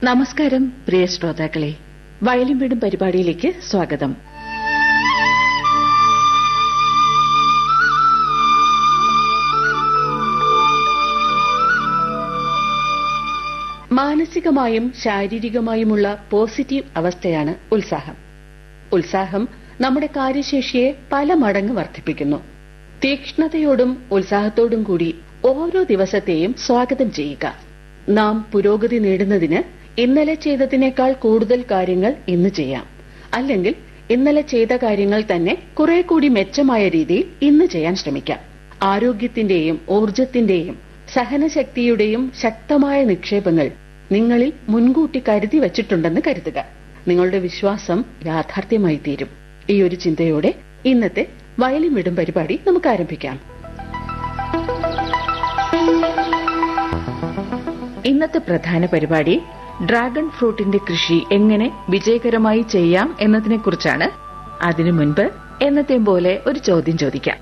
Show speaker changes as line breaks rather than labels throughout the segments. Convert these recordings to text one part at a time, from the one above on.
നമസ്കാരം പ്രിയ ശ്രോതാക്കളെ വയലിൻ വീടും പരിപാടിയിലേക്ക് സ്വാഗതം മാനസികമായും ശാരീരികമായുമുള്ള പോസിറ്റീവ് അവസ്ഥയാണ് ഉത്സാഹം ഉത്സാഹം നമ്മുടെ കാര്യശേഷിയെ പല മടങ്ങ് വർദ്ധിപ്പിക്കുന്നു തീക്ഷ്ണതയോടും ഉത്സാഹത്തോടും കൂടി ഓരോ ദിവസത്തെയും സ്വാഗതം ചെയ്യുക നാം പുരോഗതി നേടുന്നതിന് ഇന്നലെ ചെയ്തതിനേക്കാൾ കൂടുതൽ കാര്യങ്ങൾ ഇന്ന് ചെയ്യാം അല്ലെങ്കിൽ ഇന്നലെ ചെയ്ത കാര്യങ്ങൾ തന്നെ കുറെ കൂടി മെച്ചമായ രീതിയിൽ ഇന്ന് ചെയ്യാൻ ശ്രമിക്കാം ആരോഗ്യത്തിന്റെയും ഊർജത്തിന്റെയും സഹനശക്തിയുടെയും ശക്തമായ നിക്ഷേപങ്ങൾ നിങ്ങളിൽ മുൻകൂട്ടി കരുതി വച്ചിട്ടുണ്ടെന്ന് കരുതുക നിങ്ങളുടെ വിശ്വാസം യാഥാർത്ഥ്യമായി തീരും ഈ ഒരു ചിന്തയോടെ ഇന്നത്തെ വയലിൻ വിടും പരിപാടി നമുക്ക് ആരംഭിക്കാം ഇന്നത്തെ പ്രധാന പരിപാടി ഡ്രാഗൺ ഫ്രൂട്ടിന്റെ കൃഷി എങ്ങനെ വിജയകരമായി ചെയ്യാം എന്നതിനെ കുറിച്ചാണ് അതിനു മുൻപ് എന്നത്തെയും പോലെ ഒരു ചോദ്യം ചോദിക്കാം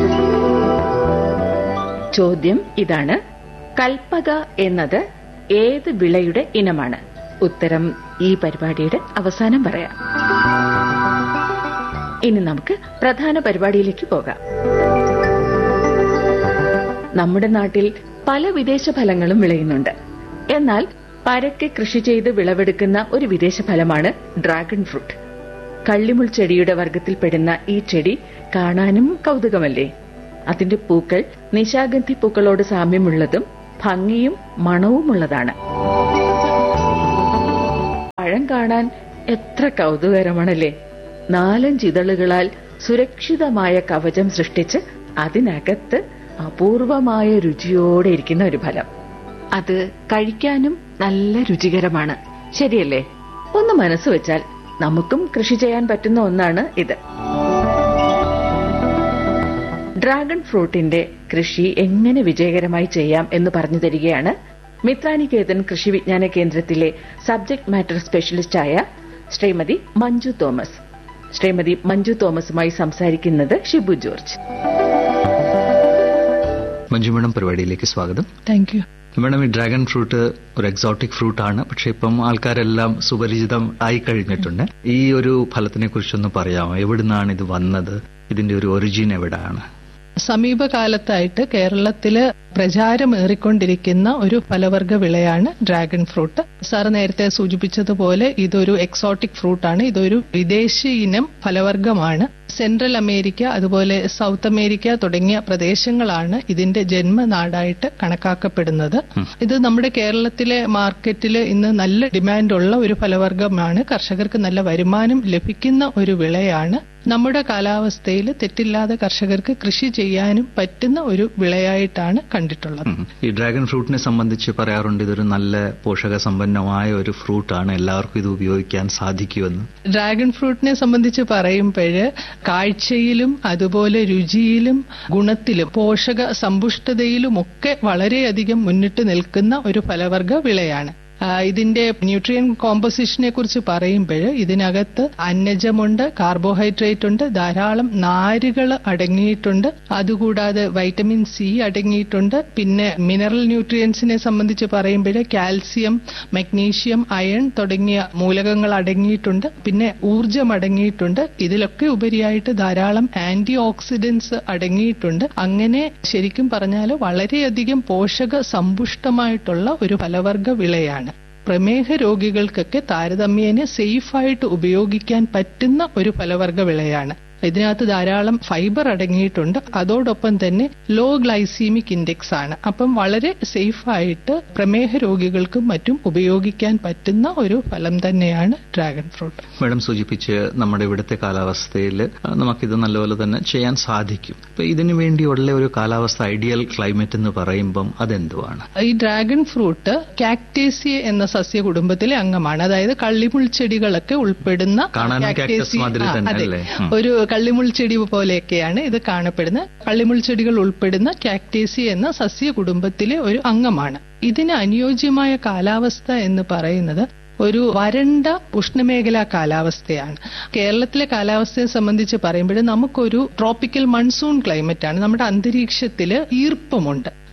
ചോദ്യം ഇതാണ് കൽപ്പക എന്നത് ഏത് വിളയുടെ ഇനമാണ് ഉത്തരം ഈ പരിപാടിയുടെ അവസാനം പറയാം ഇനി നമുക്ക് പ്രധാന പരിപാടിയിലേക്ക് പോകാം നമ്മുടെ നാട്ടിൽ പല വിദേശ ഫലങ്ങളും വിളയുന്നുണ്ട് എന്നാൽ പരക്കെ കൃഷി ചെയ്ത് വിളവെടുക്കുന്ന ഒരു വിദേശ ഫലമാണ് ഡ്രാഗൺ ഫ്രൂട്ട് കള്ളിമുൾ ചെടിയുടെ വർഗത്തിൽപ്പെടുന്ന ഈ ചെടി കാണാനും കൗതുകമല്ലേ അതിന്റെ പൂക്കൾ നിശാഗന്ധി പൂക്കളോട് സാമ്യമുള്ളതും ഭംഗിയും മണവുമുള്ളതാണ് പഴം കാണാൻ എത്ര കൗതുകരമാണല്ലേ നാലഞ്ചിതളുകളാൽ സുരക്ഷിതമായ കവചം സൃഷ്ടിച്ച് അതിനകത്ത് അപൂർവമായ രുചിയോടെ ഇരിക്കുന്ന ഒരു ഫലം അത് കഴിക്കാനും നല്ല രുചികരമാണ് ശരിയല്ലേ ഒന്ന് മനസ്സ് വെച്ചാൽ നമുക്കും കൃഷി ചെയ്യാൻ പറ്റുന്ന ഒന്നാണ് ഇത് ഡ്രാഗൺ ഫ്രൂട്ടിന്റെ കൃഷി എങ്ങനെ വിജയകരമായി ചെയ്യാം എന്ന് പറഞ്ഞു തരികയാണ് മിത്രാനികേതൻ കൃഷി വിജ്ഞാന കേന്ദ്രത്തിലെ സബ്ജക്ട് മാറ്റർ സ്പെഷ്യലിസ്റ്റായ ശ്രീമതി മഞ്ജു തോമസ് ശ്രീമതി മഞ്ജു തോമസുമായി സംസാരിക്കുന്നത് ഷിബു ജോർജ്
മഞ്ജു മേഡം പരിപാടിയിലേക്ക് സ്വാഗതം
താങ്ക് യു
മേഡം ഈ ഡ്രാഗൺ ഫ്രൂട്ട് ഒരു എക്സോട്ടിക് ഫ്രൂട്ട് ആണ് പക്ഷെ ഇപ്പം ആൾക്കാരെല്ലാം സുപരിചിതം ആയി കഴിഞ്ഞിട്ടുണ്ട് ഈ ഒരു ഫലത്തിനെ കുറിച്ചൊന്ന് പറയാമോ എവിടുന്നാണ് ഇത് വന്നത് ഇതിന്റെ ഒരു ഒറിജിൻ എവിടെയാണ്
സമീപകാലത്തായിട്ട് കേരളത്തില് പ്രചാരമേറിക്കൊണ്ടിരിക്കുന്ന ഒരു ഫലവർഗ വിളയാണ് ഡ്രാഗൺ ഫ്രൂട്ട് സാർ നേരത്തെ സൂചിപ്പിച്ചതുപോലെ ഇതൊരു എക്സോട്ടിക് ഫ്രൂട്ടാണ് ഇതൊരു വിദേശി ഇനം ഫലവർഗമാണ് സെൻട്രൽ അമേരിക്ക അതുപോലെ സൗത്ത് അമേരിക്ക തുടങ്ങിയ പ്രദേശങ്ങളാണ് ഇതിന്റെ ജന്മനാടായിട്ട് കണക്കാക്കപ്പെടുന്നത് ഇത് നമ്മുടെ കേരളത്തിലെ മാർക്കറ്റിൽ ഇന്ന് നല്ല ഡിമാൻഡുള്ള ഒരു ഫലവർഗമാണ് കർഷകർക്ക് നല്ല വരുമാനം ലഭിക്കുന്ന ഒരു വിളയാണ് നമ്മുടെ കാലാവസ്ഥയിൽ തെറ്റില്ലാതെ കർഷകർക്ക് കൃഷി ചെയ്യാനും പറ്റുന്ന ഒരു വിളയായിട്ടാണ് കണ്ടിട്ടുള്ളത്
ഉം. ഈ ഡ്രാഗൺ ഫ്രൂട്ടിനെ സംബന്ധിച്ച് പറയാറുണ്ട് ഇതൊരു നല്ല പോഷക സമ്പന്നമായ ഒരു ഫ്രൂട്ടാണ് എല്ലാവർക്കും ഇത് ഉപയോഗിക്കാൻ സാധിക്കുമെന്ന്
ഡ്രാഗൺ ഫ്രൂട്ടിനെ സംബന്ധിച്ച് പറയുമ്പോൾ കാഴ്ചയിലും അതുപോലെ രുചിയിലും ഗുണത്തിലും പോഷക സമ്പുഷ്ടതയിലും ഒക്കെ വളരെയധികം മുന്നിട്ട് നിൽക്കുന്ന ഒരു ഫലവർഗ വിളയാണ് ആ, ഇതിന്റെ ന്യൂട്രിയൻ കോമ്പോസിഷനെ കുറിച്ച് പറയുമ്പോൾ ഇതിനകത്ത് അന്നജമുണ്ട് കാർബോഹൈഡ്രേറ്റ് ഉണ്ട് ധാരാളം നാരുകൾ അടങ്ങിയിട്ടുണ്ട് അതുകൂടാതെ വൈറ്റമിൻ സി അടങ്ങിയിട്ടുണ്ട് പിന്നെ മിനറൽ ന്യൂട്രിയൻസിനെ സംബന്ധിച്ച് പറയുമ്പോൾ കാൽസ്യം മഗ്നീഷ്യം അയൺ തുടങ്ങിയ മൂലകങ്ങൾ അടങ്ങിയിട്ടുണ്ട് പിന്നെ ഊർജം അടങ്ങിയിട്ടുണ്ട് ഇതിലൊക്കെ ഉപരിയായിട്ട് ധാരാളം ആന്റി ഓക്സിഡൻസ് അടങ്ങിയിട്ടുണ്ട് അങ്ങനെ ശരിക്കും പറഞ്ഞാൽ വളരെയധികം പോഷക സമ്പുഷ്ടമായിട്ടുള്ള ഒരു ഫലവർഗ വിളയാണ് പ്രമേഹ രോഗികൾക്കൊക്കെ താരതമ്യേന സേഫായിട്ട് ഉപയോഗിക്കാൻ പറ്റുന്ന ഒരു ഫലവർഗ വിളയാണ് ഇതിനകത്ത് ധാരാളം ഫൈബർ അടങ്ങിയിട്ടുണ്ട് അതോടൊപ്പം തന്നെ ലോ ഗ്ലൈസീമിക് ഇൻഡെക്സ് ആണ് അപ്പം വളരെ സേഫായിട്ട് പ്രമേഹ രോഗികൾക്കും മറ്റും ഉപയോഗിക്കാൻ പറ്റുന്ന ഒരു ഫലം തന്നെയാണ് ഡ്രാഗൺ ഫ്രൂട്ട്
മേഡം സൂചിപ്പിച്ച് നമ്മുടെ ഇവിടുത്തെ കാലാവസ്ഥയിൽ നമുക്കിത് നല്ലപോലെ തന്നെ ചെയ്യാൻ സാധിക്കും അപ്പൊ ഇതിനു വേണ്ടിയുള്ള ഒരു കാലാവസ്ഥ ഐഡിയൽ ക്ലൈമറ്റ് എന്ന് പറയുമ്പം അതെന്തുവാണ്
ഈ ഡ്രാഗൺ ഫ്രൂട്ട് കാക്ടേസിയ എന്ന സസ്യ കുടുംബത്തിലെ അംഗമാണ് അതായത് കള്ളിമുൾ ചെടികളൊക്കെ ഉൾപ്പെടുന്ന
കാണാനും cactus
Cactaceae-
മാതിരി
ആ,
തന്നെ
അതെ.
അല്ലേ? ഉം.
ഒരു കള്ളിമുൾ ചെടി പോലെയൊക്കെയാണ് ഇത് കാണപ്പെടുന്നത് കള്ളിമുൾ ചെടികൾ ഉൾപ്പെടുന്ന കാക്ടേസി എന്ന സസ്യ കുടുംബത്തിലെ ഒരു അംഗമാണ് ഇതിന് അനുയോജ്യമായ കാലാവസ്ഥ എന്ന് പറയുന്നത് ഒരു വരണ്ട ഉഷ്ണമേഖലാ കാലാവസ്ഥയാണ് കേരളത്തിലെ കാലാവസ്ഥയെ സംബന്ധിച്ച് പറയുമ്പോൾ നമുക്കൊരു ട്രോപ്പിക്കൽ മൺസൂൺ ക്ലൈമറ്റ് ആണ് നമ്മുടെ അന്തരീക്ഷത്തിൽ ഈർപ്പമുണ്ട്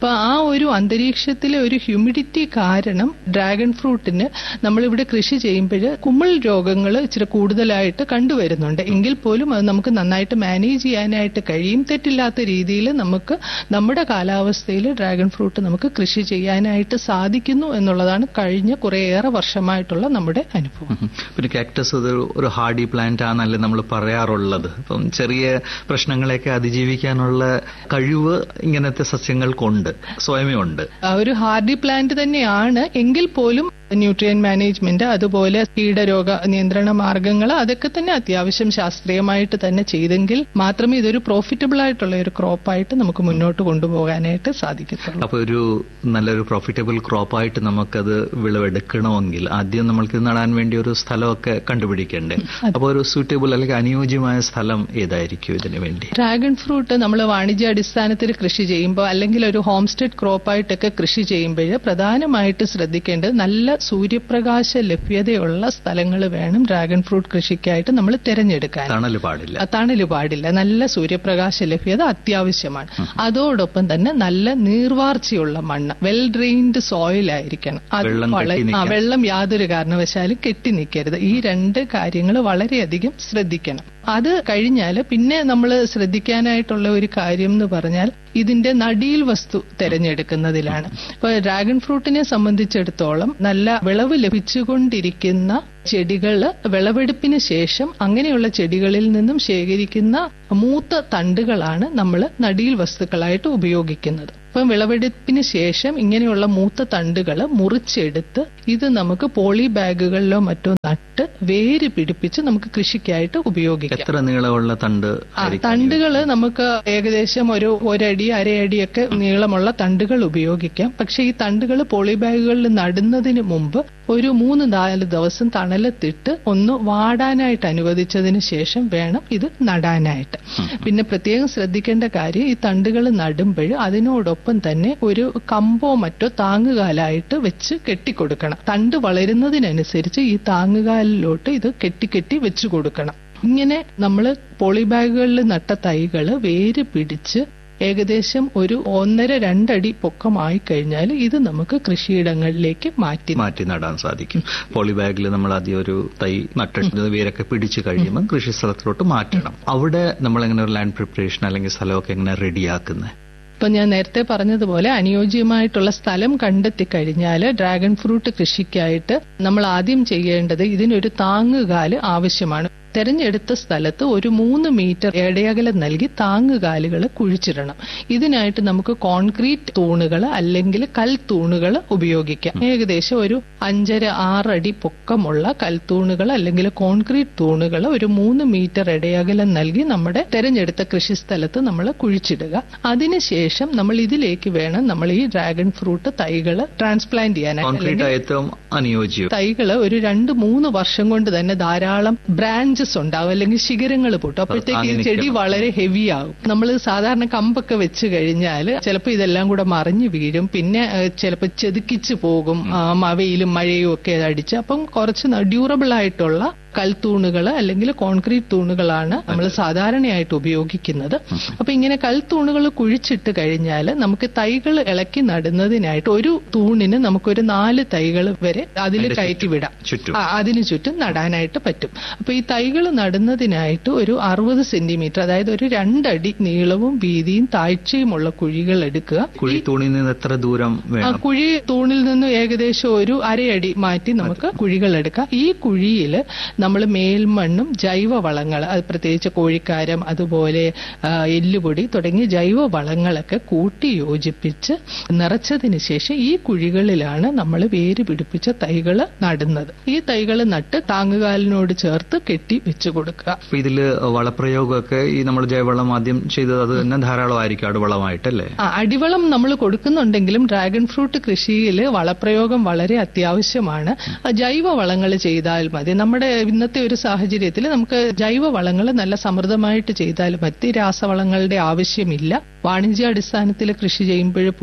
അപ്പൊ ആ ഒരു അന്തരീക്ഷത്തിലെ ഒരു ഹ്യൂമിഡിറ്റി കാരണം ഡ്രാഗൺ ഫ്രൂട്ടിന് നമ്മളിവിടെ കൃഷി ചെയ്യുമ്പോൾ കുമിൾ രോഗങ്ങൾ ഇച്ചിരി കൂടുതലായിട്ട് കണ്ടുവരുന്നുണ്ട് എങ്കിൽ പോലും അത് നമുക്ക് നന്നായിട്ട് മാനേജ് ചെയ്യാനായിട്ട് കഴിയും തെറ്റില്ലാത്ത രീതിയിൽ നമുക്ക് നമ്മുടെ കാലാവസ്ഥയിൽ ഡ്രാഗൺ ഫ്രൂട്ട് നമുക്ക് കൃഷി ചെയ്യാനായിട്ട് സാധിക്കുന്നു എന്നുള്ളതാണ് കഴിഞ്ഞ കുറേയേറെ വർഷമായിട്ടുള്ള നമ്മുടെ അനുഭവം
ഉം. പിന്നെ കാക്ടസ് അത് ഒരു ഹാർഡി പ്ലാന്റ് ആണല്ലേ നമ്മൾ പറയാറുള്ളത് അപ്പം ചെറിയ പ്രശ്നങ്ങളെയൊക്കെ അതിജീവിക്കാനുള്ള കഴിവ് ഇങ്ങനത്തെ സസ്യങ്ങൾക്കുണ്ട് സ്വയമേ ഉണ്ട്
ആ ഒരു ഹാർഡി പ്ലാന്റ് തന്നെയാണ് എങ്കിൽ പോലും ന്യൂട്രിയൻ മാനേജ്മെന്റ് അതുപോലെ കീടരോഗ നിയന്ത്രണ മാർഗങ്ങൾ അതൊക്കെ തന്നെ അത്യാവശ്യം ശാസ്ത്രീയമായിട്ട് തന്നെ ചെയ്തെങ്കിൽ മാത്രമേ ഇതൊരു പ്രോഫിറ്റബിൾ ആയിട്ടുള്ള ഒരു ക്രോപ്പായിട്ട് നമുക്ക് മുന്നോട്ട് കൊണ്ടുപോകാനായിട്ട് സാധിക്കത്തുള്ളൂ
അപ്പൊ ഒരു നല്ലൊരു പ്രോഫിറ്റബിൾ ക്രോപ്പായിട്ട് നമുക്കത് വിളവെടുക്കണമെങ്കിൽ ആദ്യം നമ്മൾക്ക് ഇത് നടാൻ വേണ്ടി ഒരു സ്ഥലമൊക്കെ കണ്ടുപിടിക്കണ്ടേ അപ്പോൾ ഒരു സൂറ്റബിൾ അല്ലെങ്കിൽ അനുയോജ്യമായ സ്ഥലം ഏതായിരിക്കും ഇതിനു വേണ്ടി
ഡ്രാഗൺ ഫ്രൂട്ട് നമ്മൾ വാണിജ്യാടിസ്ഥാനത്തിൽ കൃഷി ചെയ്യുമ്പോൾ അല്ലെങ്കിൽ ഒരു ഹോം സ്റ്റെഡ് ക്രോപ്പായിട്ടൊക്കെ കൃഷി ചെയ്യുമ്പോൾ പ്രധാനമായിട്ട് ശ്രദ്ധിക്കേണ്ടത് നല്ല സൂര്യപ്രകാശ ലഭ്യതയുള്ള സ്ഥലങ്ങൾ വേണം ഡ്രാഗൺ ഫ്രൂട്ട് കൃഷിക്കായിട്ട് നമ്മൾ തിരഞ്ഞെടുക്കാൻ
തണല് പാടില്ല
തണല് പാടില്ല നല്ല സൂര്യപ്രകാശ ലഭ്യത അത്യാവശ്യമാണ് അതോടൊപ്പം തന്നെ നല്ല നീർവാർച്ചയുള്ള മണ്ണ് വെൽ ഡ്രെയിൻഡ് സോയിൽ ആയിരിക്കണം അത്
വെള്ളം
വള-
കെട്ടി
ആ,
നിൽക്കാൻ.
വെള്ളം യാതൊരു കാരണവശാലും കെട്ടി നിൽക്കരുത് ഈ രണ്ട് കാര്യങ്ങൾ വളരെയധികം ശ്രദ്ധിക്കണം അത് കഴിഞ്ഞാൽ പിന്നെ നമ്മൾ ശ്രദ്ധിക്കാനായിട്ടുള്ള ഒരു കാര്യം എന്ന് പറഞ്ഞാൽ ഇതിന്റെ നടിയിൽ വസ്തു തിരഞ്ഞെടുക്കുന്നതിലാണ് ഇപ്പൊ ഡ്രാഗൺ ഫ്രൂട്ടിനെ സംബന്ധിച്ചിടത്തോളം നല്ല വിളവ് ലഭിച്ചുകൊണ്ടിരിക്കുന്ന ചെടികള് വിളവെടുപ്പിന് ശേഷം അങ്ങനെയുള്ള ചെടികളിൽ നിന്നും ശേഖരിക്കുന്ന മൂത്ത തണ്ടുകളാണ് നമ്മൾ നടിയിൽ വസ്തുക്കളായിട്ട് ഉപയോഗിക്കുന്നത് ഇപ്പം വിളവെടുപ്പിന് ശേഷം ഇങ്ങനെയുള്ള മൂത്ത തണ്ടുകൾ മുറിച്ചെടുത്ത് ഇത് നമുക്ക് പോളി ബാഗുകളിലോ മറ്റോ നട്ട് വേര് പിടിപ്പിച്ച് നമുക്ക് കൃഷിക്കായിട്ട് ഉപയോഗിക്കാം
എത്ര നീളമുള്ള തണ്ട്
ആ,
ആയിരിക്കും?
തണ്ടുകള് നമുക്ക് ഏകദേശം ഒരു ഒരടി അരയടിയൊക്കെ നീളമുള്ള തണ്ടുകൾ ഉപയോഗിക്കാം പക്ഷെ ഈ തണ്ടുകൾ പോളി ബാഗുകളിൽ നടുന്നതിന് മുമ്പ് ഒരു മൂന്ന് നാല് ദിവസം തണലത്തിട്ട് ഒന്ന് വാടാനായിട്ട് അനുവദിച്ചതിന് ശേഷം വേണം ഇത് നടാനായിട്ട് പിന്നെ പ്രത്യേകം ശ്രദ്ധിക്കേണ്ട കാര്യം ഈ തണ്ടുകൾ നടുമ്പോൾ അതിനോടൊപ്പം തന്നെ ഒരു കമ്പോ മറ്റോ താങ്ങുകാലായിട്ട് വെച്ച് കെട്ടിക്കൊടുക്കണം തണ്ട് വളരുന്നതിനനുസരിച്ച് ഈ താങ്ങുകാലിലോട്ട് ഇത് കെട്ടി വെച്ച് കൊടുക്കണം ഇങ്ങനെ നമ്മൾ പോളിബാഗുകളിൽ നട്ട തൈകള് വേര് പിടിച്ച് ഏകദേശം ഒരു ഒന്നര രണ്ടടി പൊക്കമായി കഴിഞ്ഞാൽ ഇത് നമുക്ക് കൃഷിയിടങ്ങളിലേക്ക് മാറ്റി
മാറ്റി നടാൻ സാധിക്കും പോളിബാഗിൽ നമ്മൾ ആദ്യം ഒരു തൈ നട്ടിട്ട് വേരൊക്കെ പിടിച്ചു കഴിയുമ്പോൾ കൃഷി സ്ഥലത്തിലോട്ട് മാറ്റണം അവിടെ നമ്മൾ എങ്ങനെ ഒരു ലാൻഡ് പ്രിപ്പറേഷൻ അല്ലെങ്കിൽ സ്ഥലമൊക്കെ എങ്ങനെ റെഡിയാക്കുന്നത്
ഇപ്പൊ ഞാൻ നേരത്തെ പറഞ്ഞതുപോലെ അനുയോജ്യമായിട്ടുള്ള സ്ഥലം കണ്ടെത്തി കഴിഞ്ഞാൽ ഡ്രാഗൺ ഫ്രൂട്ട് കൃഷിക്കായിട്ട് നമ്മൾ ആദ്യം ചെയ്യേണ്ടത് ഇതിനൊരു താങ്ങുകാല് ആവശ്യമാണ് തെരഞ്ഞെടുത്ത സ്ഥലത്ത് ഒരു മൂന്ന് മീറ്റർ ഇടയകലം നൽകി താങ്ങുകാലുകൾ കുഴിച്ചിടണം ഇതിനായിട്ട് നമുക്ക് കോൺക്രീറ്റ് തൂണുകൾ അല്ലെങ്കിൽ കൽത്തൂണുകൾ ഉപയോഗിക്കാം ഏകദേശം ഒരു അഞ്ചര ആറടി പൊക്കമുള്ള കൽത്തൂണുകൾ അല്ലെങ്കിൽ കോൺക്രീറ്റ് തൂണുകൾ ഒരു മൂന്ന് മീറ്റർ ഇടയകലം നൽകി നമ്മുടെ തെരഞ്ഞെടുത്ത കൃഷിസ്ഥലത്ത് നമ്മൾ കുഴിച്ചിടുക അതിനുശേഷം നമ്മൾ ഇതിലേക്ക് വേണം നമ്മൾ ഈ ഡ്രാഗൺ ഫ്രൂട്ട് തൈകൾ ട്രാൻസ്പ്ലാന്റ് ചെയ്യാനായിട്ട്
കോൺക്രീറ്റ് ഏറ്റവും അനുയോജ്യം
തൈകള് ഒരു രണ്ട് മൂന്ന് വർഷം കൊണ്ട് തന്നെ ധാരാളം ബ്രാഞ്ചസ് ഉണ്ടാവും അല്ലെങ്കിൽ ശിഖരങ്ങൾ പൊട്ടും അപ്പോഴത്തേക്ക് ഈ
താങ്ങി
ചെടി
നിൽക്കണം.
വളരെ ഹെവി ആകും നമ്മൾ സാധാരണ കമ്പൊക്കെ വെച്ച് കഴിഞ്ഞാൽ ചിലപ്പോൾ ഇതെല്ലാം കൂടെ മറിഞ്ഞു വീഴും പിന്നെ ചിലപ്പോൾ ചെതുക്കിച്ച് പോകും ആ, മ- വെയിലും മഴയും ഒക്കെ അടിച്ച് അപ്പം കുറച്ച് ഡ്യൂറബിൾ ആയിട്ടുള്ള കൽത്തൂണുകൾ അല്ലെങ്കിൽ കോൺക്രീറ്റ് തൂണുകളാണ് നമ്മൾ സാധാരണയായിട്ട് ഉപയോഗിക്കുന്നത് അപ്പൊ ഇങ്ങനെ കൽത്തൂണുകൾ കുഴിച്ചിട്ട് കഴിഞ്ഞാൽ നമുക്ക് തൈകൾ ഇളക്കി നടുന്നതിനായിട്ട് ഒരു തൂണിന് നമുക്കൊരു നാല് തൈകൾ വരെ അതിൽ
അതിന്റെ
കയറ്റി വിടാം
ചുറ്റും
ആ, അതിന് ചുറ്റും നടാനായിട്ട് പറ്റും അപ്പൊ ഈ തൈകൾ നടുന്നതിനായിട്ട് ഒരു അറുപത് സെന്റിമീറ്റർ അതായത് ഒരു രണ്ടടി നീളവും വീതിയും താഴ്ചയുമുള്ള കുഴികൾ എടുക്കുക
കുഴി തൂണിൽ നിന്ന് എത്ര ദൂരം
ആ
വേണം
കുഴി തൂണിൽ നിന്ന് ഏകദേശം ഒരു അരയടി മാറ്റി നമുക്ക് കുഴികൾ എടുക്കാം ഈ കുഴിയിൽ നമ്മൾ മേൽമണ്ണും ജൈവ വളങ്ങൾ അത് പ്രത്യേകിച്ച് കോഴിക്കാരം അതുപോലെ ആ, എല്ലുപൊടി തുടങ്ങിയ ജൈവ വളങ്ങളൊക്കെ കൂട്ടി യോജിപ്പിച്ച് നിറച്ചതിന് ശേഷം ഈ കുഴികളിലാണ് നമ്മൾ വേര് പിടിപ്പിച്ച തൈകൾ നടുന്നത് ഈ തൈകൾ നട്ട് താങ്ങുകാലിനോട് ചേർത്ത് കെട്ടി വെച്ചു കൊടുക്കുക
അപ്പൊ ഇതില് വളപ്രയോഗമൊക്കെ ഈ നമ്മൾ ജൈവവളം ആദ്യം ചെയ്തത് അത് തന്നെ ധാരാളമായിരിക്കും അടുവളമായിട്ടല്ലേ
ആ, അടിവളം നമ്മൾ കൊടുക്കുന്നുണ്ടെങ്കിലും ഡ്രാഗൺ ഫ്രൂട്ട് കൃഷിയിൽ വളപ്രയോഗം വളരെ അത്യാവശ്യമാണ് ആ, ജൈവ വളങ്ങൾ ചെയ്താൽ മതി നമ്മുടെ ഇന്നത്തെ ഒരു സാഹചര്യത്തിൽ നമുക്ക് ജൈവ വളങ്ങൾ നല്ല സമൃദ്ധമായിട്ട് ചെയ്താൽ മതി രാസവളങ്ങളുടെ ആവശ്യമില്ല വാണിജ്യാടിസ്ഥാനത്തിൽ കൃഷി ചെയ്യുമ്പോൾ പോലും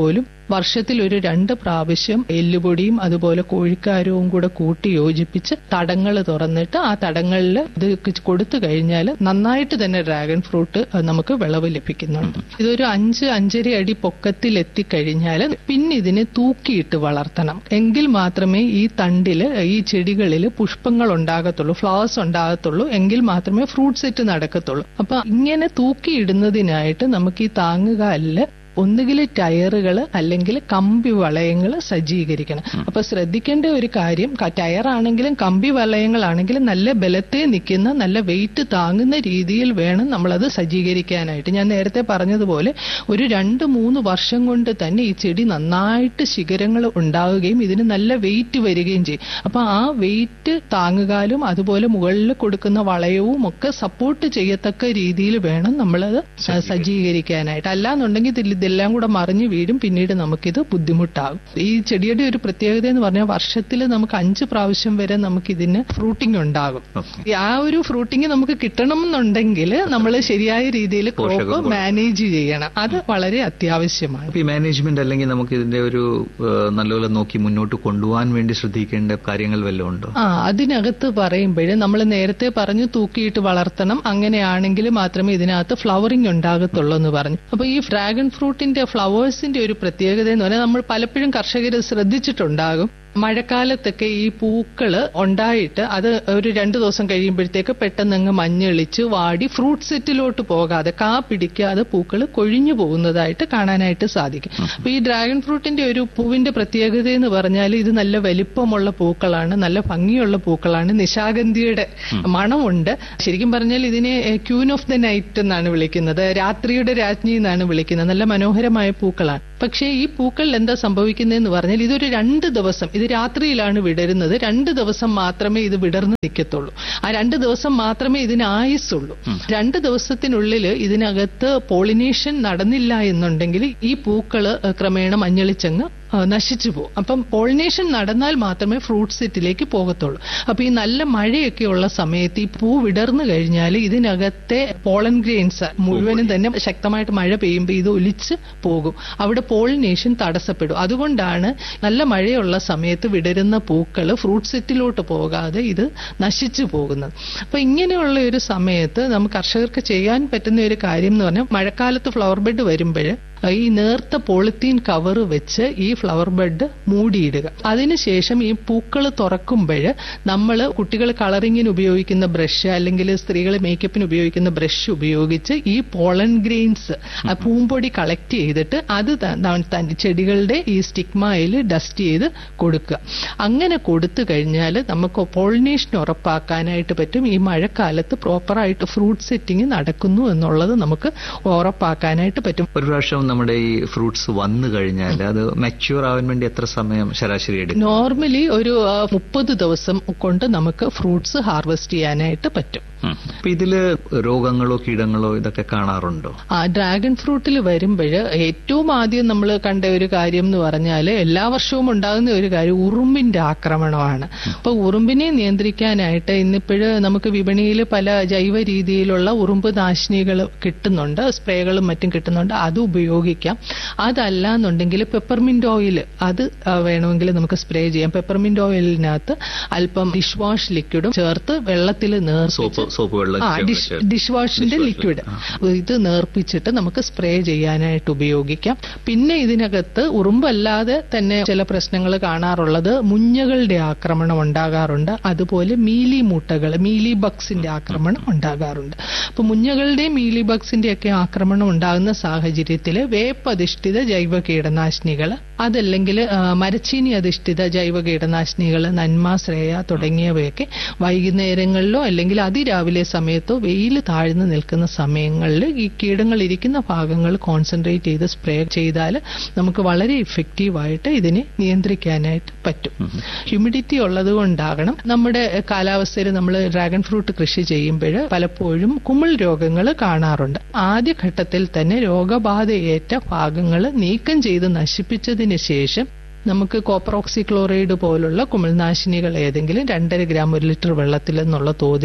വർഷത്തിൽ ഒരു രണ്ട് പ്രാവശ്യം എല്ലുപൊടിയും അതുപോലെ കോഴിക്കാരവും കൂടെ കൂട്ടി യോജിപ്പിച്ച് തടങ്ങൾ തുറന്നിട്ട് ആ തടങ്ങളിൽ ഇത് കൊടുത്തു കഴിഞ്ഞാൽ നന്നായിട്ട് തന്നെ ഡ്രാഗൺ ഫ്രൂട്ട് നമുക്ക് വിളവ് ലഭിക്കുന്നുണ്ട് ഇതൊരു അഞ്ച് അഞ്ചര അടി പൊക്കത്തിൽ എത്തിക്കഴിഞ്ഞാൽ പിന്നെ ഇതിനെ തൂക്കിയിട്ട് വളർത്തണം എങ്കിൽ മാത്രമേ ഈ തണ്ടില് ഈ ചെടികളിൽ പുഷ്പങ്ങൾ ഉണ്ടാകത്തുള്ളൂ ഫ്ലവേഴ്സ് ഉണ്ടാകത്തുള്ളൂ എങ്കിൽ മാത്രമേ ഫ്രൂട്ട് സെറ്റ് നടക്കത്തുള്ളൂ അപ്പൊ ഇങ്ങനെ തൂക്കിയിടുന്നതിനായിട്ട് നമുക്ക് ഈ താങ്ങുകാലില് ഒന്നുകിൽ ടയറുകൾ അല്ലെങ്കിൽ കമ്പി വളയങ്ങൾ സജ്ജീകരിക്കണം അപ്പൊ ശ്രദ്ധിക്കേണ്ട ഒരു കാര്യം ക- ടയറാണെങ്കിലും കമ്പി വളയങ്ങളാണെങ്കിലും നല്ല ബലത്തെ നിൽക്കുന്ന നല്ല വെയിറ്റ് താങ്ങുന്ന രീതിയിൽ വേണം നമ്മളത് സജ്ജീകരിക്കാനായിട്ട് ഞാൻ നേരത്തെ പറഞ്ഞതുപോലെ ഒരു രണ്ട് മൂന്ന് വർഷം കൊണ്ട് തന്നെ ഈ ചെടി നന്നായിട്ട് ശിഖരങ്ങൾ ഉണ്ടാവുകയും ഇതിന് നല്ല വെയിറ്റ് വരികയും ചെയ്യും അപ്പൊ ആ വെയിറ്റ് താങ്ങുകാലും അതുപോലെ മുകളിൽ കൊടുക്കുന്ന വളയവും ഒക്കെ സപ്പോർട്ട് ചെയ്യത്തക്ക രീതിയിൽ വേണം നമ്മളത് സജ്ജീകരിക്കാനായിട്ട് അല്ലാന്നുണ്ടെങ്കിൽ ഇതിൽ ഇതെല്ലാം കൂടെ മറിഞ്ഞു വീഴും പിന്നീട് നമുക്കിത് ബുദ്ധിമുട്ടാകും ഈ ചെടിയുടെ ഒരു പ്രത്യേകത എന്ന് പറഞ്ഞാൽ വർഷത്തിൽ നമുക്ക് അഞ്ച് പ്രാവശ്യം വരെ നമുക്ക് ഇതിന് ഫ്രൂട്ടിംഗ് ഉണ്ടാകും
Okay.
ഈ ആ ഒരു ഫ്രൂട്ടിംഗ് നമുക്ക് കിട്ടണം എന്നുണ്ടെങ്കിൽ നമ്മൾ ശരിയായ രീതിയിൽ ക്രോപ്പ്
പോഷകം
മാനേജ് ചെയ്യണം അത് വളരെ അത്യാവശ്യമാണ്
അപ്പൊ ഈ മാനേജ്മെന്റ് അല്ലെങ്കിൽ നമുക്ക് ഇതിന്റെ ഒരു ഏഹ്, നല്ലപോലെ നോക്കി മുന്നോട്ട് കൊണ്ടുപോകാൻ വേണ്ടി ശ്രദ്ധിക്കേണ്ട കാര്യങ്ങൾ വല്ലതും ഉണ്ടോ
ആ അതിനകത്ത് പറയുമ്പോഴേ നമ്മൾ നേരത്തെ പറഞ്ഞു തൂക്കിയിട്ട് വളർത്തണം അങ്ങനെയാണെങ്കിൽ മാത്രമേ ഇതിനകത്ത് ഫ്ലവറിംഗ് ഉണ്ടാകത്തുള്ളൂ എന്ന് പറഞ്ഞു അപ്പൊ ഈ ഡ്രാഗൺ ഫ്രൂട്ടിന്റെ ഫ്ലവേഴ്സിന്റെ ഒരു പ്രത്യേകത എന്ന് പറഞ്ഞാൽ നമ്മൾ പലപ്പോഴും കർഷകർ ശ്രദ്ധിച്ചിട്ടുണ്ടാകും മഴക്കാലത്തൊക്കെ ഈ പൂക്കള് ഉണ്ടായിട്ട് അത് ഒരു രണ്ടു ദിവസം കഴിയുമ്പോഴത്തേക്ക് പെട്ടെന്ന് അങ്ങ് മഞ്ഞളിച്ച് വാടി ഫ്രൂട്ട് സെറ്റിലോട്ട് പോകാതെ കാ പിടിക്കാതെ പൂക്കൾ കൊഴിഞ്ഞു പോകുന്നതായിട്ട് കാണാനായിട്ട് സാധിക്കും അപ്പൊ ഈ ഡ്രാഗൺ ഫ്രൂട്ടിന്റെ ഒരു പൂവിന്റെ പ്രത്യേകത എന്ന് പറഞ്ഞാൽ ഇത് നല്ല വലിപ്പമുള്ള പൂക്കളാണ് നല്ല ഭംഗിയുള്ള പൂക്കളാണ് നിശാഗന്ധിയുടെ മണമുണ്ട് ശരിക്കും പറഞ്ഞാൽ ഇതിനെ ക്യൂൻ ഓഫ് ദ നൈറ്റ് എന്നാണ് വിളിക്കുന്നത് രാത്രിയുടെ രാജ്ഞി എന്നാണ് വിളിക്കുന്നത് നല്ല മനോഹരമായ പൂക്കളാണ് പക്ഷേ ഈ പൂക്കളിൽ എന്താ സംഭവിക്കുന്നതെന്ന് പറഞ്ഞാൽ ഇതൊരു രണ്ട് ദിവസം ഇത് രാത്രിയിലാണ് വിടരുന്നത് രണ്ട് ദിവസം മാത്രമേ ഇത് വിടർന്ന് നിൽക്കത്തുള്ളൂ ആ രണ്ട് ദിവസം മാത്രമേ ഇതിന് ആയുസ്സുള്ളൂ രണ്ട് ദിവസത്തിനുള്ളിൽ ഇതിനകത്ത് പോളിനേഷൻ നടന്നില്ല എന്നുണ്ടെങ്കിൽ ഈ പൂക്കള് ക്രമേണ മഞ്ഞളിച്ചങ്ങ് ആ, നശിച്ചു പോകും അപ്പം പോളിനേഷൻ നടന്നാൽ മാത്രമേ ഫ്രൂട്ട് സെറ്റിലേക്ക് പോകത്തുള്ളൂ അപ്പൊ ഈ നല്ല മഴയൊക്കെ ഉള്ള സമയത്ത് ഈ പൂ വിടർന്നു കഴിഞ്ഞാൽ ഇതിനകത്തെ പോളൻ ഗ്രെയിൻസ് മുഴുവനും തന്നെ ശക്തമായിട്ട് മഴ പെയ്യുമ്പോൾ ഇത് ഒലിച്ച് പോകും അവിടെ പോളിനേഷൻ തടസ്സപ്പെടും അതുകൊണ്ടാണ് നല്ല മഴയുള്ള സമയത്ത് വിടരുന്ന പൂക്കൾ ഫ്രൂട്ട് സെറ്റിലോട്ട് പോകാതെ ഇത് നശിച്ചു പോകുന്നത് അപ്പൊ ഇങ്ങനെയുള്ള ഒരു സമയത്ത് നമുക്ക് കർഷകർക്ക് ചെയ്യാൻ പറ്റുന്ന ഒരു കാര്യം എന്ന് പറഞ്ഞാൽ മഴക്കാലത്ത് ഫ്ലവർ ബെഡ് വരുമ്പോൾ ഈ നേർത്ത പോളിത്തീൻ കവർ വെച്ച് ഈ ഫ്ലവർ ബെഡ് മൂടിയിടുക അതിനുശേഷം ഈ പൂക്കൾ തുറക്കുമ്പോൾ നമ്മൾ കുട്ടികൾ കളറിങ്ങിന് ഉപയോഗിക്കുന്ന ബ്രഷ് അല്ലെങ്കിൽ സ്ത്രീകൾ മേക്കപ്പിന് ഉപയോഗിക്കുന്ന ബ്രഷ് ഉപയോഗിച്ച് ഈ പോളൻ ഗ്രെയിൻസ് ആ പൂമ്പൊടി കളക്ട് ചെയ്തിട്ട് അത് ത- ത- തന്റെ ചെടികളുടെ ഈ സ്റ്റിഗ്മയിൽ ഡസ്റ്റ് ചെയ്ത് കൊടുക്കുക അങ്ങനെ കൊടുത്തു കഴിഞ്ഞാൽ നമുക്ക് പോളിനേഷൻ ഉറപ്പാക്കാനായിട്ട് പറ്റും ഈ മഴക്കാലത്ത് പ്രോപ്പറായിട്ട് ഫ്രൂട്ട് സെറ്റിംഗ് നടക്കുന്നു എന്നുള്ളത് നമുക്ക് ഉറപ്പാക്കാനായിട്ട് പറ്റും
ഒരു പ്രാവശ്യം നമ്മുടെ ഈ ഫ്രൂട്ട്സ് വന്നു കഴിഞ്ഞാൽ അത് മെച്യൂർ ആവാൻ വേണ്ടി എത്ര സമയം ശരാശരി എടുക്കും
നോർമലി ഒരു മുപ്പത് ദിവസം കൊണ്ട് നമുക്ക് ഫ്രൂട്ട്സ് ഹാർവെസ്റ്റ് ചെയ്യാനായിട്ട് പറ്റും
ഉം. അപ്പൊ ഇതില് രോഗങ്ങളോ കീടങ്ങളോ ഇതൊക്കെ കാണാറുണ്ടോ
ആ ഡ്രാഗൺ ഫ്രൂട്ടിൽ വരുമ്പോൾ ഏറ്റവും ആദ്യം നമ്മൾ കണ്ട ഒരു കാര്യം എന്ന് പറഞ്ഞാൽ എല്ലാ വർഷവും ഉണ്ടാകുന്ന ഒരു കാര്യം ഉറുമ്പിന്റെ ആക്രമണമാണ് അപ്പൊ ഉറുമ്പിനെ നിയന്ത്രിക്കാനായിട്ട് ഇന്നിപ്പോഴ് നമുക്ക് വിപണിയിൽ പല ജൈവ രീതിയിലുള്ള ഉറുമ്പ് നാശിനികൾ കിട്ടുന്നുണ്ട് സ്പ്രേകളും മറ്റും കിട്ടുന്നുണ്ട് അത് ഉപയോഗിക്കാം അതല്ല എന്നുണ്ടെങ്കിൽ പെപ്പർമിന്റ് ഓയിൽ അത് ആ, വേണമെങ്കിൽ നമുക്ക് സ്പ്രേ ചെയ്യാം പെപ്പർമിന്റ് ഓയിലിനകത്ത് അല്പം ഡിഷ് വാഷ് ലിക്വിഡും ചേർത്ത് വെള്ളത്തിൽ നേർപ്പിച്ച്
സോപ്പ് സോപ്പ് വെള്ളം
ആ
ചേർത്ത്
ഡിഷ്
ചേർത്ത്.
ഡിഷ് വാഷിന്റെ
Dish wash.
ലിക്വിഡ് ഇത് നേർപ്പിച്ചിട്ട് നമുക്ക് സ്പ്രേ ചെയ്യാനായിട്ട് ഉപയോഗിക്കാം പിന്നെ ഇതിനകത്ത് ഉറുമ്പല്ലാതെ തന്നെ ചില പ്രശ്നങ്ങൾ കാണാറുള്ളത് മുഞ്ഞകളുടെ ആക്രമണം ഉണ്ടാകാറുണ്ട് അതുപോലെ മീലി മൂട്ടകൾ മീലി ബഗ്സിന്റെ ആക്രമണം ഉണ്ടാകാറുണ്ട് അപ്പൊ മുഞ്ഞകളുടെ മീലി ബഗ്സിന്റെ ഒക്കെ ആക്രമണം ഉണ്ടാകുന്ന സാഹചര്യത്തിൽ വേപ്പധിഷ്ഠിത ജൈവ കീടനാശിനികൾ അതല്ലെങ്കിൽ ആ, മരച്ചീനി അധിഷ്ഠിത ജൈവ കീടനാശിനികൾ നന്മ ശ്രേയ തുടങ്ങിയവയൊക്കെ വൈകുന്നേരങ്ങളിലോ അല്ലെങ്കിൽ അതിരാവിലെ സമയത്തോ വെയിൽ താഴ്ന്നു നിൽക്കുന്ന സമയങ്ങളിൽ ഈ കീടങ്ങൾ ഇരിക്കുന്ന ഭാഗങ്ങൾ കോൺസെൻട്രേറ്റ് ചെയ്ത് സ്പ്രേ ചെയ്താൽ നമുക്ക് വളരെ ഇഫക്റ്റീവായിട്ട് ഇതിനെ നിയന്ത്രിക്കാനായിട്ട് പറ്റും ഹ്യൂമിഡിറ്റി ഉള്ളത് കൊണ്ടാകണം നമ്മുടെ കാലാവസ്ഥയിൽ നമ്മൾ ഡ്രാഗൺ ഫ്രൂട്ട് കൃഷി ചെയ്യുമ്പോൾ പലപ്പോഴും കുമിൾ രോഗങ്ങൾ കാണാറുണ്ട് ആദ്യഘട്ടത്തിൽ തന്നെ രോഗബാധയേറ്റ ഭാഗങ്ങൾ നീക്കം ചെയ്ത് നശിപ്പിച്ചതിന് ശേഷം നമുക്ക് കോപ്പറോക്സി ക്ലോറൈഡ് പോലുള്ള കുമിൾനാശിനികൾ ഏതെങ്കിലും രണ്ടര ഗ്രാം ഒരു ലിറ്റർ വെള്ളത്തിൽ എന്നുള്ള തോതിൽ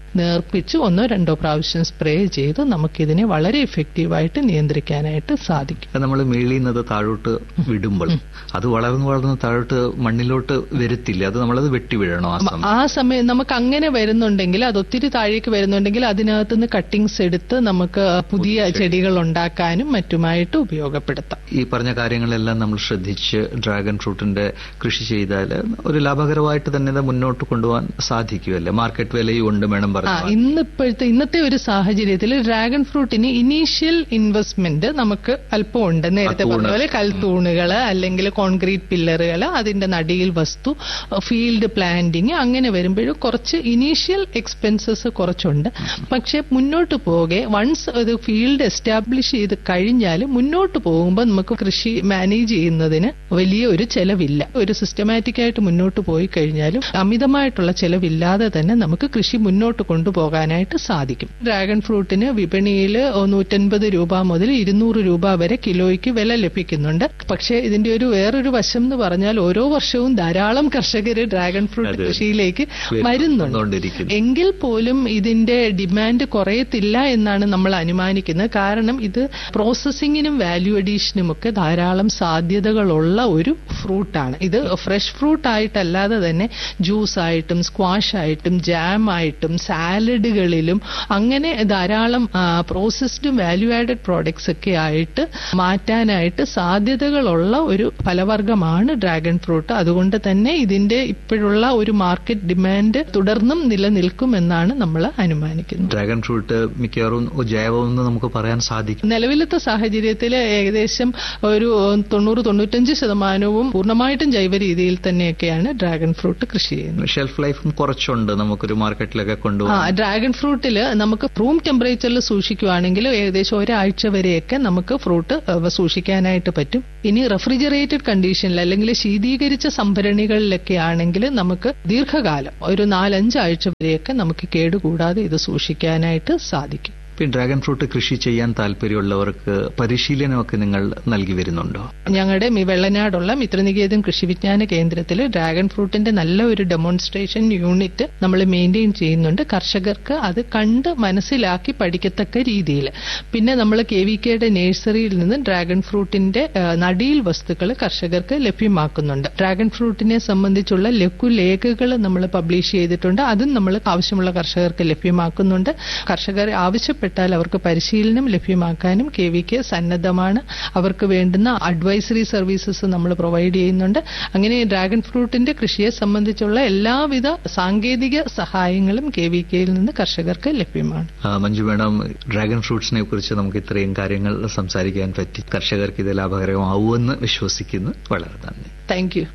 നേർപ്പിച്ച് ഒന്നോ രണ്ടോ പ്രാവശ്യം സ്പ്രേ ചെയ്ത് നമുക്കിതിനെ വളരെ എഫക്റ്റീവായിട്ട് നിയന്ത്രിക്കാനായിട്ട് സാധിക്കും
നമ്മൾ മേളിയുന്നത് താഴോട്ട് വിടുമ്പോൾ അത് വളർന്നു വളർന്ന് താഴോട്ട് മണ്ണിലോട്ട് വരുത്തില്ല അത് നമ്മളത് വെട്ടി വീഴണോ ആ സമയം
ആ സമയം നമുക്ക് അങ്ങനെ വരുന്നുണ്ടെങ്കിൽ അത് ഒത്തിരി താഴേക്ക് വരുന്നുണ്ടെങ്കിൽ അതിനകത്ത് നിന്ന് കട്ടിങ്സ് എടുത്ത് നമുക്ക് പുതിയ ചെടികൾ ഉണ്ടാക്കാനും മറ്റുമായിട്ട് ഉപയോഗപ്പെടുത്താം
ഈ പറഞ്ഞ കാര്യങ്ങളെല്ലാം നമ്മൾ ശ്രദ്ധിച്ച് ഡ്രാഗൺ ഫ്രൂട്ടിന്റെ കൃഷി ചെയ്താൽ ഒരു ലാഭകരമായിട്ട് തന്നെ ഇത് മുന്നോട്ട് കൊണ്ടുപോകാൻ സാധിക്കുമല്ലേ മാർക്കറ്റ് വിലയും ഉണ്ട് വേണം
ആ
പറഞ്ഞു
ഇന്നിപ്പോഴത്തെ ഇന്നത്തെ ഒരു സാഹചര്യത്തിൽ ഡ്രാഗൺ ഫ്രൂട്ടിന് ഇനീഷ്യൽ ഇൻവെസ്റ്റ്മെന്റ് നമുക്ക് അല്പം ഉണ്ട് നേരത്തെ
തൂണ്.
പറഞ്ഞ പോലെ കൽത്തൂണുകൾ അല്ലെങ്കിൽ കോൺക്രീറ്റ് പില്ലറുകൾ അതിന്റെ നടിയിൽ വസ്തു ഫീൽഡ് പ്ലാന്റിങ് അങ്ങനെ വരുമ്പോഴും കുറച്ച് ഇനീഷ്യൽ എക്സ്പെൻസസ് കുറച്ചുണ്ട് പക്ഷെ മുന്നോട്ട് പോകെ വൺസ് ഒരു ഫീൽഡ് എസ്റ്റാബ്ലിഷ് ചെയ്ത് കഴിഞ്ഞാൽ മുന്നോട്ട് പോകുമ്പോൾ നമുക്ക് കൃഷി മാനേജ് ചെയ്യുന്നതിന് വലിയ ഒരു ചെലവില്ല ഒരു സിസ്റ്റമാറ്റിക് ആയിട്ട് മുന്നോട്ട് പോയി കഴിഞ്ഞാലും അമിതമായിട്ടുള്ള ചെലവില്ലാതെ തന്നെ നമുക്ക് കൃഷി മുന്നോട്ട് കൊണ്ടുപോകാനായിട്ട് സാധിക്കും ഡ്രാഗൺ ഫ്രൂട്ടിന് വിപണിയിൽ നൂറ്റൻപത് രൂപ മുതൽ ഇരുന്നൂറ് രൂപ വരെ കിലോയ്ക്ക് വില ലഭിക്കുന്നുണ്ട് പക്ഷേ ഇതിന്റെ ഒരു വേറൊരു വശം എന്ന് പറഞ്ഞാൽ ഓരോ വർഷവും ധാരാളം കർഷകർ ഡ്രാഗൺ ഫ്രൂട്ട്
അതെ.
കൃഷിയിലേക്ക് വരുന്നുണ്ട്
വന്നുകൊണ്ടിരിക്കുന്നു.
എങ്കിൽ പോലും ഇതിന്റെ ഡിമാൻഡ് കുറയത്തില്ല എന്നാണ് നമ്മൾ അനുമാനിക്കുന്നത് കാരണം ഇത് പ്രോസസ്സിങ്ങിനും വാല്യൂ അഡീഷനും ഒക്കെ ധാരാളം സാധ്യതകളുള്ള ഒരു ഫ്രൂട്ടാണ് ഇത് ഫ്രഷ് ഫ്രൂട്ട് ആയിട്ടല്ലാതെ തന്നെ ജ്യൂസ് ആയിട്ടും സ്ക്വാഷ് ആയിട്ടും ജാം ആയിട്ടും സാലഡുകളിലും അങ്ങനെ ധാരാളം പ്രോസസ്ഡും വാല്യൂ ആഡഡ് പ്രോഡക്ട്സ് ഒക്കെ ആയിട്ട് മാറ്റാനായിട്ട് സാധ്യതകളുള്ള ഒരു ഫലവർഗമാണ് ഡ്രാഗൺ ഫ്രൂട്ട് അതുകൊണ്ട് തന്നെ ഇതിന്റെ ഇപ്പോഴുള്ള ഒരു മാർക്കറ്റ് ഡിമാൻഡ് തുടർന്നും നിലനിൽക്കുമെന്നാണ് നമ്മൾ അനുമാനിക്കുന്നത്
ഡ്രാഗൺ ഫ്രൂട്ട് മിക്കവാറും ജൈവമെന്ന് നമുക്ക് പറയാൻ സാധിക്കും
നിലവിലത്തെ സാഹചര്യത്തിൽ ഏകദേശം ഒരു തൊണ്ണൂറ് തൊണ്ണൂറ്റഞ്ച് ശതമാനവും പൂർണ്ണമായിട്ടും ജൈവ രീതിയിൽ തന്നെയൊക്കെയാണ് ഡ്രാഗൺ ഫ്രൂട്ട് കൃഷി ചെയ്യുന്നത്
ഷെൽഫ് ലൈഫും കുറച്ചുണ്ട് നമുക്കൊരു മാർക്കറ്റിലൊക്കെ
ആ
കൊണ്ടുപോകാൻ
ഡ്രാഗൺ ഫ്രൂട്ടിൽ നമുക്ക് റൂം ടെമ്പറേച്ചറിൽ സൂക്ഷിക്കുകയാണെങ്കിൽ ഏകദേശം ഒരാഴ്ച വരെയൊക്കെ നമുക്ക് ഫ്രൂട്ട് ഏഹ്, സൂക്ഷിക്കാനായിട്ട് പറ്റും ഇനി റെഫ്രിജറേറ്റഡ് കണ്ടീഷനിൽ അല്ലെങ്കിൽ ശീതീകരിച്ച സംഭരണികളിലൊക്കെ ആണെങ്കിൽ നമുക്ക് ദീർഘകാലം ഒരു നാലഞ്ചാഴ്ച വരെയൊക്കെ നമുക്ക് കേടുകൂടാതെ ഇത് സൂക്ഷിക്കാനായിട്ട് സാധിക്കും
ഇപ്പൊ ഈ ഡ്രാഗൺ ഫ്രൂട്ട് കൃഷി ചെയ്യാൻ താല്പര്യമുള്ളവർക്ക് പരിശീലനമൊക്കെ നിങ്ങൾ നൽകി വരുന്നുണ്ടോ
ഞങ്ങളുടെ മി- വെള്ളനാടുള്ള മിത്രനികേതൻ കൃഷി വിജ്ഞാന കേന്ദ്രത്തിൽ ഡ്രാഗൺ ഫ്രൂട്ടിന്റെ നല്ല ഒരു ഡെമോൺസ്ട്രേഷൻ യൂണിറ്റ് നമ്മൾ മെയിൻറ്റെയിൻ ചെയ്യുന്നുണ്ട് കർഷകർക്ക് അത് കണ്ട് മനസ്സിലാക്കി പഠിക്കത്തക്ക രീതിയിൽ പിന്നെ നമ്മൾ കെ വി കെയുടെ നഴ്സറിയിൽ നിന്ന് ഡ്രാഗൺ ഫ്രൂട്ടിന്റെ ആ, നടീൽ വസ്തുക്കൾ കർഷകർക്ക് ലഭ്യമാക്കുന്നുണ്ട് ഡ്രാഗൺ ഫ്രൂട്ടിനെ സംബന്ധിച്ചുള്ള ലഘുലേഖകൾ നമ്മൾ പബ്ലിഷ് ചെയ്തിട്ടുണ്ട് അതും നമ്മൾ ആവശ്യമുള്ള കർഷകർക്ക് ലഭ്യമാക്കുന്നുണ്ട് കർഷകർ ആവശ്യപ്പെട്ടാൽ അവർക്ക് പരിശീലനം ലഭ്യമാക്കാനും കെ വി കെ സന്നദ്ധമാണ് അവർക്ക് വേണ്ടുന്ന അഡ്വൈസറി സർവീസസ് നമ്മൾ പ്രൊവൈഡ് ചെയ്യുന്നുണ്ട് അങ്ങനെ ഡ്രാഗൺ ഫ്രൂട്ടിന്റെ കൃഷിയെ സംബന്ധിച്ചുള്ള എല്ലാവിധ സാങ്കേതിക സഹായങ്ങളും കെ വി കെയിൽ നിന്ന് കർഷകർക്ക് ലഭ്യമാണ്
ആ, മഞ്ജു മേഡം ഡ്രാഗൺ ഫ്രൂട്ട്സിനെ കുറിച്ച് നമുക്ക് ഇത്രയും കാര്യങ്ങൾ സംസാരിക്കാൻ പറ്റി കർഷകർക്ക് ഇത് ലാഭകരമാവുമെന്ന് വിശ്വസിക്കുന്നു വളരെ നന്ദി
താങ്ക് യു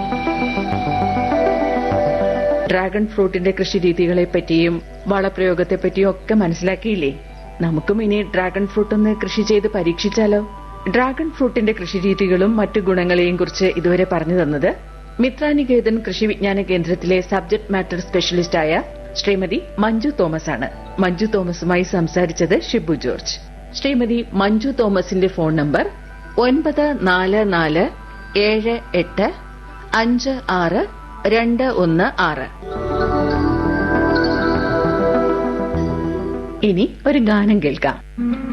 ഡ്രാഗൺ ഫ്രൂട്ടിന്റെ കൃഷി രീതികളെ പറ്റിയും വളപ്രയോഗത്തെ പറ്റിയും ഒക്കെ മനസ്സിലാക്കിയില്ലേ നമുക്കും ഇനി ഡ്രാഗൺ ഫ്രൂട്ട് ഒന്ന് കൃഷി ചെയ്ത് പരീക്ഷിച്ചാലോ ഡ്രാഗൺ ഫ്രൂട്ടിന്റെ കൃഷി രീതികളും മറ്റു ഗുണങ്ങളെയും കുറിച്ച് ഇതുവരെ പറഞ്ഞു തന്നത് മിത്രാനികേതൻ കൃഷി വിജ്ഞാന കേന്ദ്രത്തിലെ സബ്ജക്ട് മാറ്റർ സ്പെഷ്യലിസ്റ്റായ ശ്രീമതി മഞ്ജു തോമസ് ആണ് മഞ്ജു തോമസുമായി സംസാരിച്ചത് ഷിബു ജോർജ് ശ്രീമതി മഞ്ജു തോമസിന്റെ ഫോൺ നമ്പർ ഒൻപത് നാല് നാല് ഏഴ് എട്ട് അഞ്ച് ആറ് രണ്ട് ഒന്ന് ആറ് ഇനി ഒരു ഗാനം കേൾക്കാം